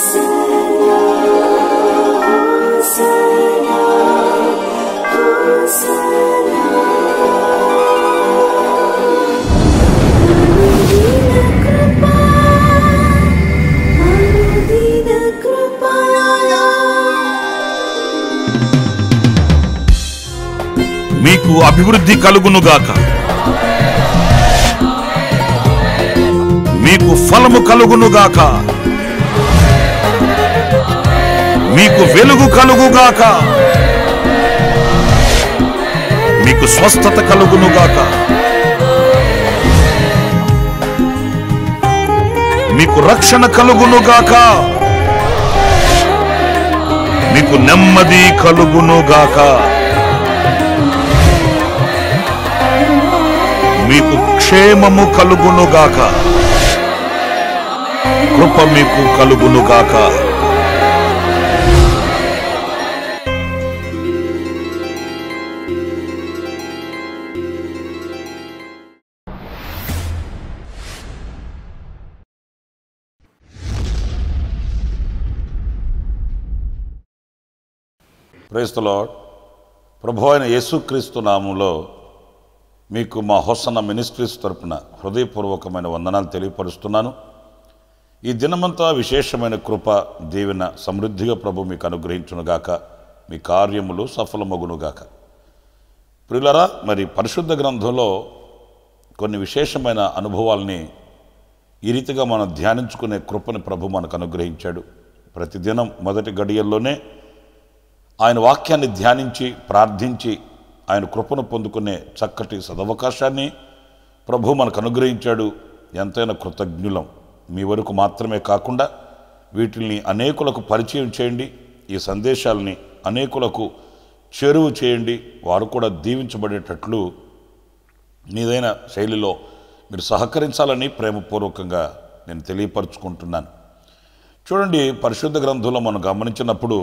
మీకు అభివృద్ధి కలుగునుగాక మీకు ఫలము కలుగునుగాక మీకు వెలుగు కలుగుగాక మీకు స్వస్థత కలుగునుగాక మీకు రక్షణ కలుగునుగాక మీకు నెమ్మది కలుగునుగాక మీకు క్షేమము కలుగునుగాక కృప మీకు కలుగునుగాక క్రైస్తలో ప్రభు అయిన యేసుక్రీస్తు నామంలో మీకు మా హొసన్న మినిస్ట్రీస్ తరపున హృదయపూర్వకమైన వందనాలు తెలియపరుస్తున్నాను ఈ దినమంతా విశేషమైన కృప దీవెన సమృద్ధిగా ప్రభు మీకు అనుగ్రహించునుగాక మీ కార్యములు సఫలమగునుగాక ప్రియులరా మరి పరిశుద్ధ గ్రంథంలో కొన్ని విశేషమైన అనుభవాల్ని ఈ రీతిగా మనం ధ్యానించుకునే కృపని ప్రభు మనకు అనుగ్రహించాడు ప్రతిదినం మొదటి గడియల్లోనే ఆయన వాక్యాన్ని ధ్యానించి ప్రార్థించి ఆయన కృపను పొందుకునే చక్కటి సదవకాశాన్ని ప్రభు మనకు అనుగ్రహించాడు ఎంతైనా కృతజ్ఞులం మీ వరకు మాత్రమే కాకుండా వీటిని అనేకులకు పరిచయం చేయండి ఈ సందేశాలని అనేకులకు చేరువు చేయండి వారు కూడా దీవించబడేటట్లు మీదైన శైలిలో మీరు సహకరించాలని ప్రేమపూర్వకంగా నేను తెలియపరుచుకుంటున్నాను చూడండి పరిశుద్ధ గ్రంథంలో మనం గమనించినప్పుడు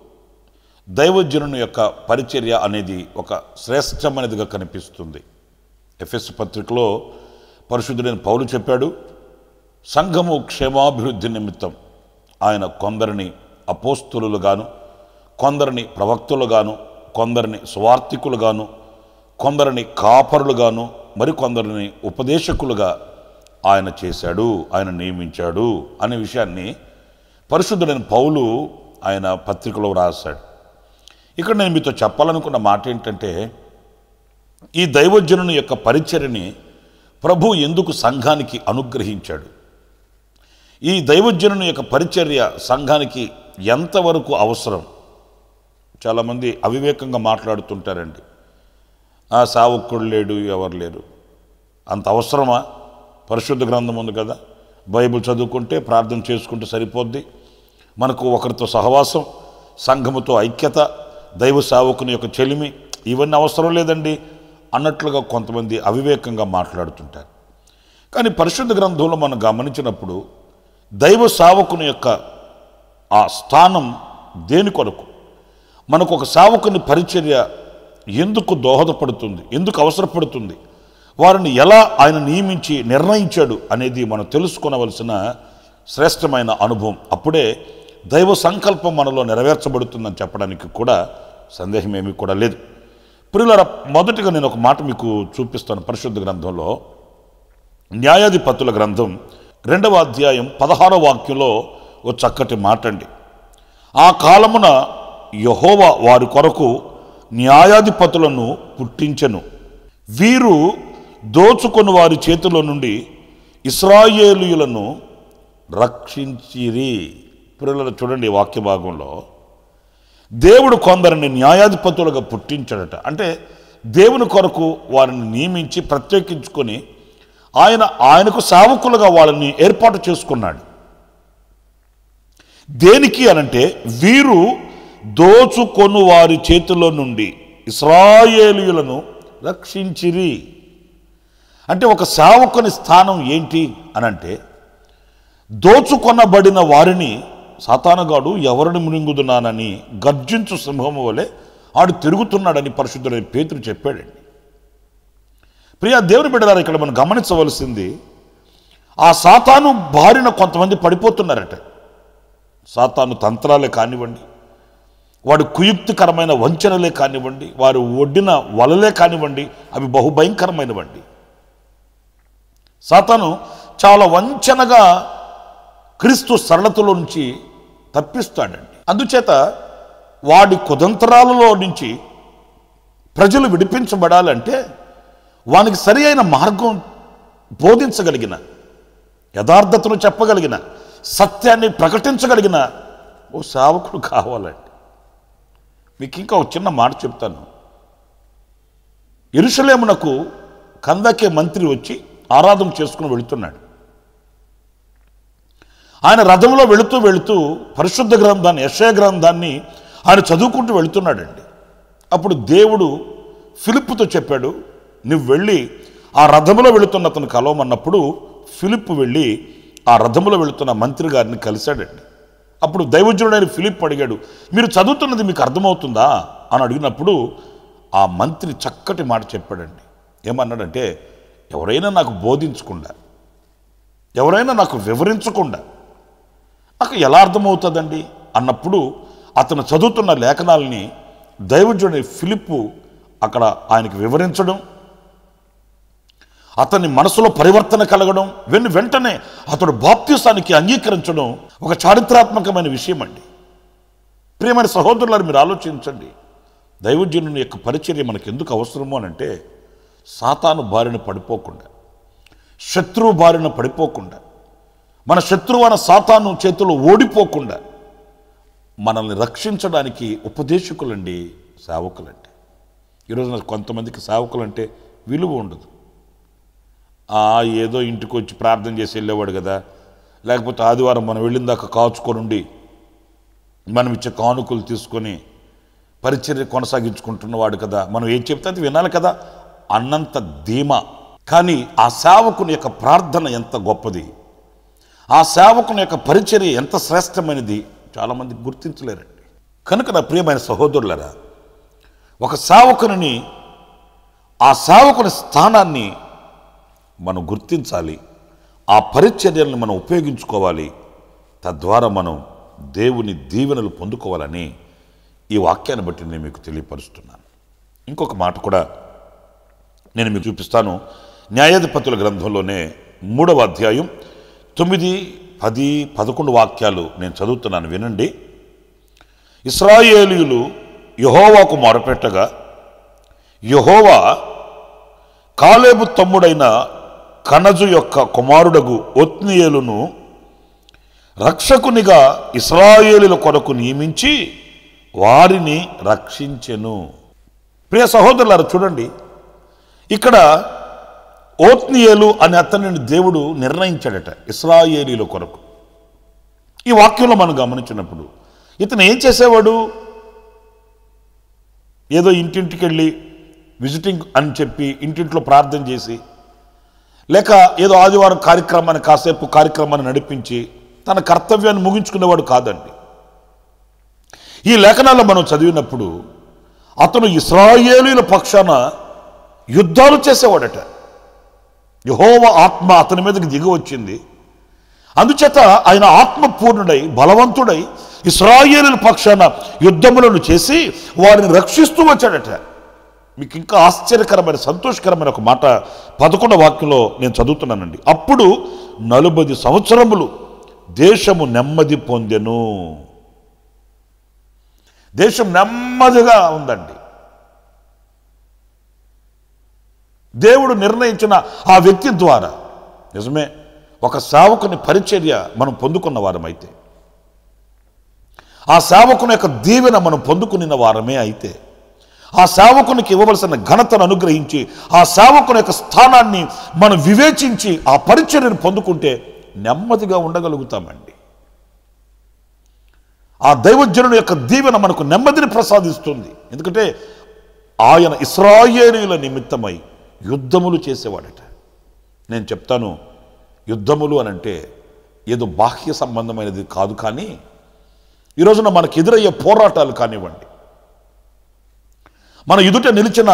దైవజనుని యొక్క పరిచర్య అనేది ఒక శ్రేష్టమైనదిగా కనిపిస్తుంది ఎఫ్ఎస్ పత్రికలో పరిశుద్ధుడైన పౌలు చెప్పాడు సంఘము క్షేమాభివృద్ధి నిమిత్తం ఆయన కొందరిని అపోస్తులుగాను కొందరిని ప్రవక్తులుగాను కొందరిని స్వార్థికులుగాను కొందరిని కాపరులుగాను మరికొందరిని ఉపదేశకులుగా ఆయన చేశాడు ఆయన నియమించాడు అనే విషయాన్ని పరిశుద్ధుడైన పౌలు ఆయన పత్రికలో రాశాడు ఇక్కడ నేను మీతో చెప్పాలనుకున్న మాట ఏంటంటే ఈ దైవజనుని యొక్క పరిచర్యని ప్రభు ఎందుకు సంఘానికి అనుగ్రహించాడు ఈ దైవజనుని యొక్క పరిచర్య సంఘానికి ఎంతవరకు అవసరం చాలామంది అవివేకంగా మాట్లాడుతుంటారండి ఆ సావుకుడు లేడు ఎవరు లేరు అంత అవసరమా పరిశుద్ధ గ్రంథం ఉంది కదా బైబిల్ చదువుకుంటే ప్రార్థన చేసుకుంటే సరిపోద్ది మనకు ఒకరితో సహవాసం సంఘముతో ఐక్యత దైవ సావుకుని యొక్క చెలిమి ఇవన్నీ అవసరం లేదండి అన్నట్లుగా కొంతమంది అవివేకంగా మాట్లాడుతుంటారు కానీ పరిశుద్ధ గ్రంథంలో మనం గమనించినప్పుడు దైవ సావకుని యొక్క ఆ స్థానం దేని కొరకు మనకు ఒక సావకుని పరిచర్య ఎందుకు దోహదపడుతుంది ఎందుకు అవసరపడుతుంది వారిని ఎలా ఆయన నియమించి నిర్ణయించాడు అనేది మనం తెలుసుకొనవలసిన శ్రేష్టమైన అనుభవం అప్పుడే దైవ సంకల్పం మనలో నెరవేర్చబడుతుందని చెప్పడానికి కూడా సందేహం ఏమీ కూడా లేదు ప్రియుల మొదటిగా నేను ఒక మాట మీకు చూపిస్తాను పరిశుద్ధ గ్రంథంలో న్యాయాధిపతుల గ్రంథం రెండవ అధ్యాయం పదహారవ వాక్యంలో ఓ చక్కటి మాట అండి ఆ కాలమున యహోవ వారి కొరకు న్యాయాధిపతులను పుట్టించెను వీరు దోచుకొని వారి చేతిలో నుండి ఇస్రాయేలీయులను రక్షించిరి పిల్లలు చూడండి ఈ వాక్య భాగంలో దేవుడు కొందరిని న్యాయాధిపతులుగా పుట్టించాడట అంటే దేవుని కొరకు వారిని నియమించి ప్రత్యేకించుకొని ఆయన ఆయనకు సావకులుగా వాళ్ళని ఏర్పాటు చేసుకున్నాడు దేనికి అనంటే వీరు దోచుకొను వారి చేతిలో నుండి ఇస్రాయేలీయులను రక్షించిరి అంటే ఒక సేవకుని స్థానం ఏంటి అనంటే దోచుకొనబడిన వారిని సాతానగాడు ఎవరిని మునింగుదున్నానని గర్జించు సింహము వలె ఆడు తిరుగుతున్నాడని పరిశుద్ధుడైన పేతురు చెప్పాడండి ప్రియా దేవుని బిడ్డలారా ఇక్కడ మనం గమనించవలసింది ఆ సాతాను బారిన కొంతమంది పడిపోతున్నారట సాతాను తంత్రాలే కానివ్వండి వాడు కుయుక్తికరమైన వంచనలే కానివ్వండి వారు ఒడ్డిన వలలే కానివ్వండి అవి బహుభయంకరమైనవండి సాతాను చాలా వంచనగా క్రీస్తు సరళతలో నుంచి తప్పిస్తాడండి అందుచేత వాడి కుతంత్రాలలో నుంచి ప్రజలు విడిపించబడాలంటే వానికి సరి అయిన మార్గం బోధించగలిగిన యథార్థతను చెప్పగలిగిన సత్యాన్ని ప్రకటించగలిగిన ఓ సేవకుడు కావాలండి మీకు ఇంకా ఒక చిన్న మాట చెప్తాను ఎరుషలేమునకు కందకే మంత్రి వచ్చి ఆరాధన చేసుకుని వెళుతున్నాడు ఆయన రథంలో వెళుతూ వెళుతూ పరిశుద్ధ గ్రంథాన్ని యశయ గ్రంథాన్ని ఆయన చదువుకుంటూ వెళుతున్నాడండి అప్పుడు దేవుడు ఫిలిప్పుతో చెప్పాడు నువ్వు వెళ్ళి ఆ రథంలో వెళుతున్న అతను కలవమన్నప్పుడు ఫిలిప్ వెళ్ళి ఆ రథంలో వెళుతున్న మంత్రి గారిని కలిశాడండి అప్పుడు దైవజనుడైన ఫిలిప్ అడిగాడు మీరు చదువుతున్నది మీకు అర్థమవుతుందా అని అడిగినప్పుడు ఆ మంత్రి చక్కటి మాట చెప్పాడండి ఏమన్నాడంటే ఎవరైనా నాకు బోధించకుండా ఎవరైనా నాకు వివరించకుండా నాకు ఎలా అర్థమవుతుందండి అన్నప్పుడు అతను చదువుతున్న లేఖనాలని దైవజుడి ఫిలిప్పు అక్కడ ఆయనకి వివరించడం అతని మనసులో పరివర్తన కలగడం వెన్ను వెంటనే అతడు బాప్త్యూసానికి అంగీకరించడం ఒక చారిత్రాత్మకమైన విషయం అండి ప్రియమైన సహోదరులను మీరు ఆలోచించండి దైవజనుని యొక్క పరిచర్య మనకు ఎందుకు అవసరము అని అంటే సాతాను బారిన పడిపోకుండా శత్రువు బారిన పడిపోకుండా మన శత్రువు అన్న సాతాను చేతిలో ఓడిపోకుండా మనల్ని రక్షించడానికి ఉపదేశకులండి సేవకులండి ఈరోజు నాకు కొంతమందికి సేవకులంటే విలువ ఉండదు ఆ, ఏదో ఇంటికి వచ్చి ప్రార్థన చేసి వెళ్ళేవాడు కదా లేకపోతే ఆదివారం మనం వెళ్ళిన దాకా కాచుకొని ఉండి మనం ఇచ్చే కానుకలు తీసుకొని పరిచర్య కొనసాగించుకుంటున్నవాడు కదా మనం ఏం చెప్తే అది వినాలి కదా అన్నంత ధీమా కానీ ఆ సేవకుని యొక్క ప్రార్థన ఎంత గొప్పది ఆ సేవకుని యొక్క పరిచర్య ఎంత శ్రేష్టమైనది చాలామంది గుర్తించలేరండి కనుక నా ప్రియమైన సహోదరులరా ఒక సేవకుని ఆ సేవకుని స్థానాన్ని మనం గుర్తించాలి ఆ పరిచర్యలను మనం ఉపయోగించుకోవాలి తద్వారా మనం దేవుని దీవెనలు పొందుకోవాలని ఈ వాక్యాన్ని బట్టి నేను మీకు తెలియపరుస్తున్నాను ఇంకొక మాట కూడా నేను మీకు చూపిస్తాను న్యాయాధిపతుల గ్రంథంలోనే మూడవ అధ్యాయం తొమ్మిది పది పదకొండు వాక్యాలు నేను చదువుతున్నాను వినండి ఇస్రాయేలీయులు యహోవాకు మొరపెట్టగా యహోవా కాలేబు తమ్ముడైన కనజు యొక్క కుమారుడగు ఒత్నియేలును రక్షకునిగా ఇస్రాయేలుల కొరకు నియమించి వారిని రక్షించెను ప్రియ సహోదరులారా చూడండి ఇక్కడ ఓత్నియేలు అనే అతనిని దేవుడు నిర్ణయించాడట ఇస్రాయేలీల కొరకు ఈ వాక్యంలో మనం గమనించినప్పుడు ఇతను ఏం చేసేవాడు ఏదో ఇంటింటికి వెళ్ళి విజిటింగ్ అని చెప్పి ఇంటింట్లో ప్రార్థన చేసి లేక ఏదో ఆదివారం కార్యక్రమాన్ని కాసేపు కార్యక్రమాన్ని నడిపించి తన కర్తవ్యాన్ని ముగించుకునేవాడు కాదండి ఈ లేఖనాల్లో మనం చదివినప్పుడు అతను ఇస్రాయేలీల పక్షాన యుద్ధాలు చేసేవాడట యహోవ ఆత్మ అతని మీదకి దిగి వచ్చింది అందుచేత ఆయన ఆత్మపూర్ణుడై బలవంతుడై ఇస్రాయేలుల పక్షాన యుద్ధములను చేసి వారిని రక్షిస్తూ వచ్చాడట మీకు ఇంకా ఆశ్చర్యకరమైన సంతోషకరమైన ఒక మాట పదకొండ వాక్యంలో నేను చదువుతున్నానండి అప్పుడు నలుబది సంవత్సరములు దేశము నెమ్మది పొందెను దేశం నెమ్మదిగా ఉందండి దేవుడు నిర్ణయించిన ఆ వ్యక్తి ద్వారా నిజమే ఒక సేవకుని పరిచర్య మనం పొందుకున్న వారమైతే ఆ సేవకుని యొక్క దీవెన మనం పొందుకున్న వారమే అయితే ఆ సేవకునికి ఇవ్వవలసిన ఘనతను అనుగ్రహించి ఆ సేవకుని యొక్క స్థానాన్ని మనం వివేచించి ఆ పరిచర్యను పొందుకుంటే నెమ్మదిగా ఉండగలుగుతామండి ఆ దైవజనుని యొక్క దీవెన మనకు నెమ్మదిని ప్రసాదిస్తుంది ఎందుకంటే ఆయన ఇస్రాయేలీల నిమిత్తమై యుద్ధములు చేసేవాడట నేను చెప్తాను యుద్ధములు అని అంటే ఏదో బాహ్య సంబంధమైనది కాదు కానీ ఈ రోజున మనకు ఎదురయ్యే పోరాటాలు కానివ్వండి మన ఎదుట నిలిచిన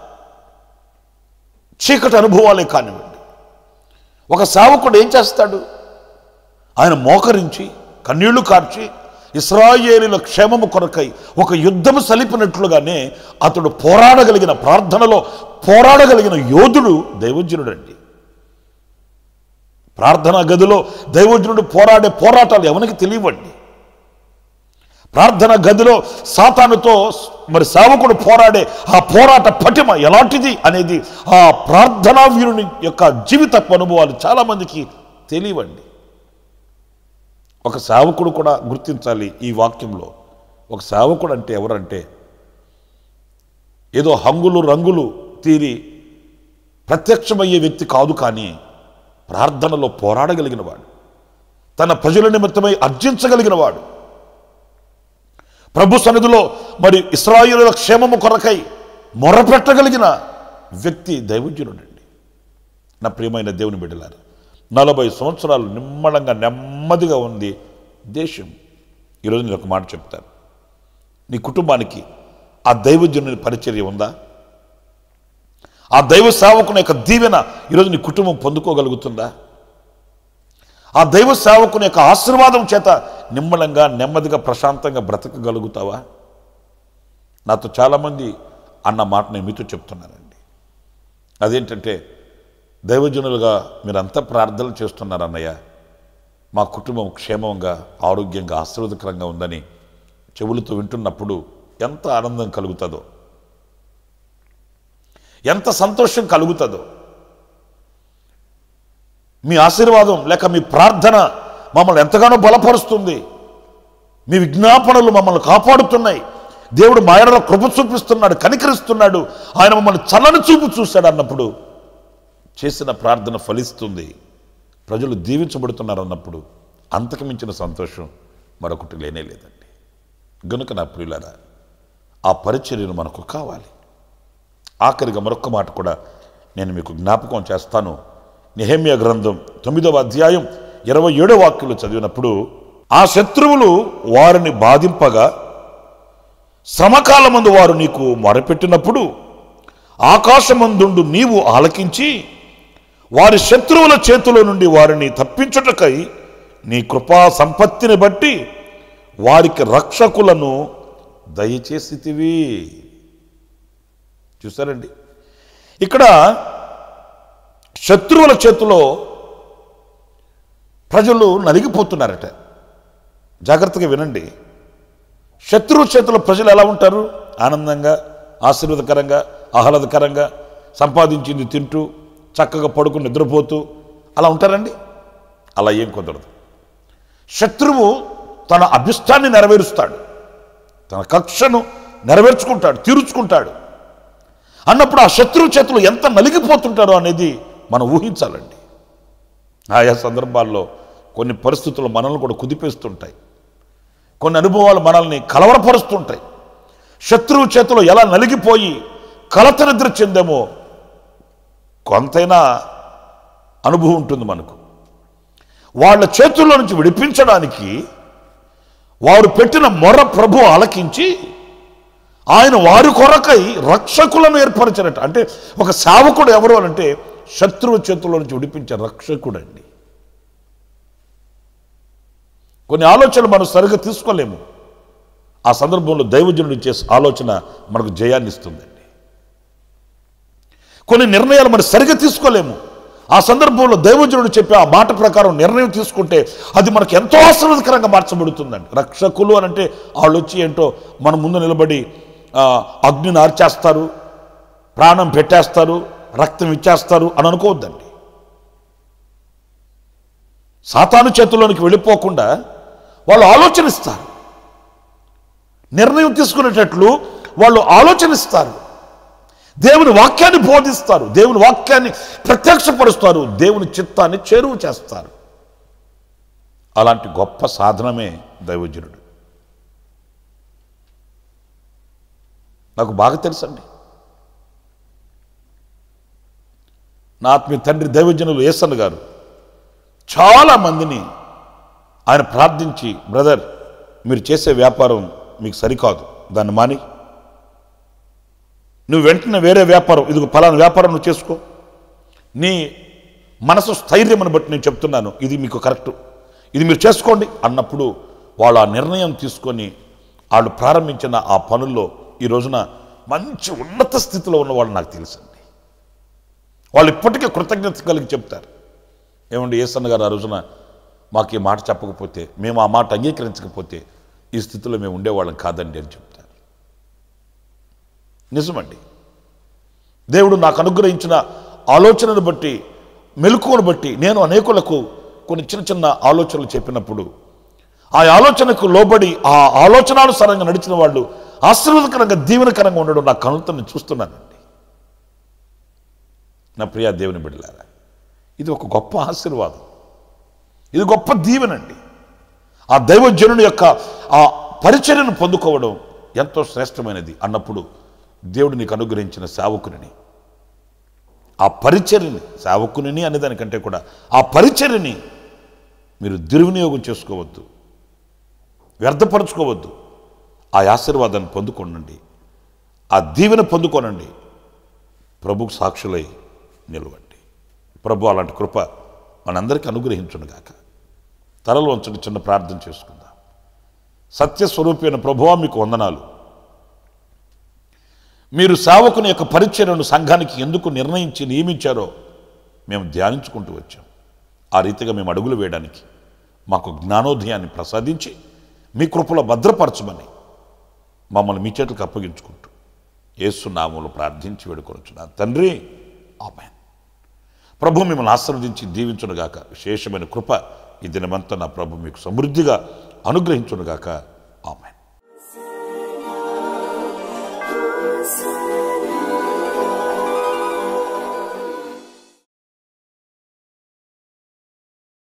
చీకటి అనుభవాలే కానివ్వండి ఒక సేవకుడు ఏం చేస్తాడు ఆయన మోకరించి కన్నీళ్లు కార్చి ఇస్రాయేలీల క్షేమము కొరకై ఒక యుద్ధము సలిపినట్లుగానే అతడు పోరాడగలిగిన ప్రార్థనలో పోరాడగలిగిన యోధుడు దైవజనుడండి ప్రార్థనా గదిలో దైవజనుడు పోరాడే పోరాటాలు ఎవరికి తెలియవండి ప్రార్థన గదిలో సాతానుతో మరి సేవకుడు పోరాడే ఆ పోరాట పటిమ ఎలాంటిది అనేది ఆ ప్రార్థనా వీరుని యొక్క జీవితపు అనుభవాలు చాలా మందికి తెలియవండి ఒక సేవకుడు కూడా గుర్తించాలి ఈ వాక్యంలో ఒక సేవకుడు అంటే ఎవరంటే ఏదో హంగులు రంగులు తీరి ప్రత్యక్షమయ్యే వ్యక్తి కాదు కానీ ప్రార్థనలో పోరాడగలిగిన వాడు తన ప్రజల నిమిత్తమై అర్జించగలిగిన వాడు ప్రభు సన్నిధిలో మరి ఇస్రాయిల క్షేమము కొరకై మొరపెట్టగలిగిన వ్యక్తి దైవజ్ఞుడండి నా ప్రియమైన దేవుని బిడ్డలారు నలభై సంవత్సరాలు నిమ్మడంగా నెమ్మదిగా ఉంది దేశం ఈరోజు నేను ఒక మాట చెప్తాను నీ కుటుంబానికి ఆ దైవజనుని పరిచర్య ఉందా ఆ దైవ సేవకుని యొక్క దీవెన ఈరోజు నీ కుటుంబం పొందుకోగలుగుతుందా ఆ దైవ సేవకుని యొక్క ఆశీర్వాదం చేత నిమ్మలంగా నెమ్మదిగా ప్రశాంతంగా బ్రతకగలుగుతావా నాతో చాలామంది అన్న మాట నేను మీతో చెప్తున్నానండి అదేంటంటే దైవజనులుగా మీరంతా ప్రార్థనలు చేస్తున్నారు అన్నయ్య మా కుటుంబం క్షేమంగా ఆరోగ్యంగా ఆశీర్వదకరంగా ఉందని చెవులతో వింటున్నప్పుడు ఎంత ఆనందం కలుగుతుందో ఎంత సంతోషం కలుగుతుందో మీ ఆశీర్వాదం లేక మీ ప్రార్థన మమ్మల్ని ఎంతగానో బలపరుస్తుంది మీ విజ్ఞాపనలు మమ్మల్ని కాపాడుతున్నాయి దేవుడు మాయడలో కృప చూపిస్తున్నాడు కనికరిస్తున్నాడు ఆయన మమ్మల్ని చల్లని చూపు చూశాడు అన్నప్పుడు చేసిన ప్రార్థన ఫలిస్తుంది ప్రజలు దీవించబడుతున్నారు అన్నప్పుడు అంతకు మించిన సంతోషం మరొకటి లేనే లేదండి గనుక నా ప్రియులారా ఆ పరిచర్యను మనకు కావాలి ఆఖరిగా మరొక మాట కూడా నేను మీకు జ్ఞాపకం చేస్తాను నిహమ్య గ్రంథం తొమ్మిదవ అధ్యాయం ఇరవై ఏడో వాక్యులు చదివినప్పుడు ఆ శత్రువులు వారిని బాధింపగా శ్రమకాలమందు వారు నీకు మొరపెట్టినప్పుడు ఆకాశమందుండు నీవు ఆలకించి వారి శత్రువుల చేతిలో నుండి వారిని తప్పించుటకై నీ కృపా సంపత్తిని బట్టి వారికి రక్షకులను దయచేసితివి చూసారండి ఇక్కడ శత్రువుల చేతిలో ప్రజలు నలిగిపోతున్నారట జాగ్రత్తగా వినండి శత్రువు చేతిలో ప్రజలు ఎలా ఉంటారు ఆనందంగా ఆశీర్వాదకరంగా ఆహ్లాదకరంగా సంపాదించింది తింటూ చక్కగా పడుకుని నిద్రపోతూ అలా ఉంటారండి అలా ఏం కుదరదు శత్రువు తన అభిష్టాన్ని నెరవేరుస్తాడు తన కక్షను నెరవేర్చుకుంటాడు తీర్చుకుంటాడు అన్నప్పుడు ఆ శత్రువు చేతులు ఎంత నలిగిపోతుంటారో అనేది మనం ఊహించాలండి ఆయా సందర్భాల్లో కొన్ని పరిస్థితులు మనల్ని కూడా కుదిపేస్తుంటాయి కొన్ని అనుభవాలు మనల్ని కలవరపరుస్తుంటాయి శత్రువు చేతిలో ఎలా నలిగిపోయి కలత నిద్ర చెందామో కొంతైనా అనుభవం ఉంటుంది మనకు వాళ్ళ చేతుల్లో నుంచి విడిపించడానికి వారు పెట్టిన మొర ప్రభు ఆలకించి ఆయన వారి కొరకై రక్షకులను ఏర్పరచారట అంటే ఒక సేవకుడు ఎవరు అని అంటే శత్రువు చేతుల్లో నుంచి విడిపించే రక్షకుడు అండి కొన్ని ఆలోచనలు మనం సరిగ్గా తీసుకోలేము ఆ సందర్భంలో దైవజనుడు చేసే ఆలోచన మనకు జయాన్ని ఇస్తుందండి కొన్ని నిర్ణయాలు మనం సరిగ్గా తీసుకోలేము ఆ సందర్భంలో దైవజనుడు చెప్పే ఆ మాట ప్రకారం నిర్ణయం తీసుకుంటే అది మనకు ఎంతో ఆశీర్వదకరంగా మార్చబడుతుందండి రక్షకులు అని అంటే వాళ్ళు వచ్చి ఏంటో మన ముందు నిలబడి ఆ, అగ్నిని ఆర్చేస్తారు ప్రాణం పెట్టేస్తారు రక్తం ఇచ్చేస్తారు అని అనుకోవద్దండి సాతాను చేతుల్లోనికి వెళ్ళిపోకుండా వాళ్ళు ఆలోచనిస్తారు నిర్ణయం తీసుకునేటట్లు వాళ్ళు ఆలోచనిస్తారు దేవుని వాక్యాన్ని బోధిస్తారు దేవుని వాక్యాన్ని ప్రత్యక్షపరుస్తారు దేవుని చిత్తాన్ని చేరువ చేస్తారు అలాంటి గొప్ప సాధనమే దైవజనుడు నాకు బాగా తెలుసండి నా ఆత్మీయ తండ్రి దైవజనులు ఏసన్ గారు చాలా మందిని ఆయన ప్రార్థించి బ్రదర్ మీరు చేసే వ్యాపారం మీకు సరికాదు దాన్ని మాని నువ్వు వెంటనే వేరే వ్యాపారం ఇదిగో ఫలానా వ్యాపారం నువ్వు చేసుకో నీ మనసు స్థైర్యమని బట్టి నేను చెప్తున్నాను ఇది మీకు కరెక్ట్ ఇది మీరు చేసుకోండి అన్నప్పుడు వాళ్ళు ఆ నిర్ణయం తీసుకొని వాళ్ళు ప్రారంభించిన ఆ పనుల్లో ఈ రోజున మంచి ఉన్నత స్థితిలో ఉన్న వాళ్ళు నాకు తెలుసండి వాళ్ళు ఇప్పటికే కృతజ్ఞత కలిగి చెప్తారు ఏమండి ఏసన్న గారు ఆ రోజున మాకు ఈ మాట చెప్పకపోతే మేము ఆ మాట అంగీకరించకపోతే ఈ స్థితిలో మేము ఉండేవాళ్ళం కాదండి అని చెప్తారు నిజమండి దేవుడు నాకు అనుగ్రహించిన ఆలోచనను బట్టి మెలకువను బట్టి నేను అనేకులకు కొన్ని చిన్న చిన్న ఆలోచనలు చెప్పినప్పుడు ఆ ఆలోచనకు లోబడి ఆ ఆలోచనానుసారంగా నడిచిన వాళ్ళు ఆశీర్వాదకరంగా దీవెనకరంగా ఉండడం నా కనులతో నేను చూస్తున్నానండి నా ప్రియా దేవుని బిడ్డలారా ఇది ఒక గొప్ప ఆశీర్వాదం ఇది గొప్ప దీవెనండి ఆ దైవజనుని యొక్క ఆ పరిచర్యను పొందుకోవడం ఎంతో శ్రేష్టమైనది అన్నప్పుడు దేవుడు నీకు అనుగ్రహించిన సేవకుని ఆ పరిచర్యని సేవకుని అనేదానికంటే కూడా ఆ పరిచర్యని మీరు దుర్వినియోగం చేసుకోవద్దు వ్యర్థపరచుకోవద్దు ఆ ఆశీర్వాదాన్ని పొందుకోనండి ఆ దీవెన పొందుకోనండి ప్రభుకు సాక్షులై నిలవండి ప్రభు అలాంటి కృప మనందరికీ అనుగ్రహించునుగాక తలలో ఉంచండి చిన్న ప్రార్థన చేసుకుందాం సత్యస్వరూపైన ప్రభువా మీకు వందనాలు మీరు సేవకుని యొక్క పరిచర్యను సంఘానికి ఎందుకు నిర్ణయించి నియమించారో మేము ధ్యానించుకుంటూ వచ్చాం ఆ రీతిగా మేము అడుగులు వేయడానికి మాకు జ్ఞానోదయాన్ని ప్రసాదించి మీ కృపలో భద్రపరచమని మమ్మల్ని మీ చేతులకు అప్పగించుకుంటూ ఏసునామములు ప్రార్థించి వేడుకొనుచున్నాను తండ్రి ఆమె ప్రభు మిమ్మల్ని ఆశీర్వదించి దీవించునుగాక విశేషమైన కృప ఈ దినమంతా నా ప్రభు మీకు సమృద్ధిగా అనుగ్రహించునుగాక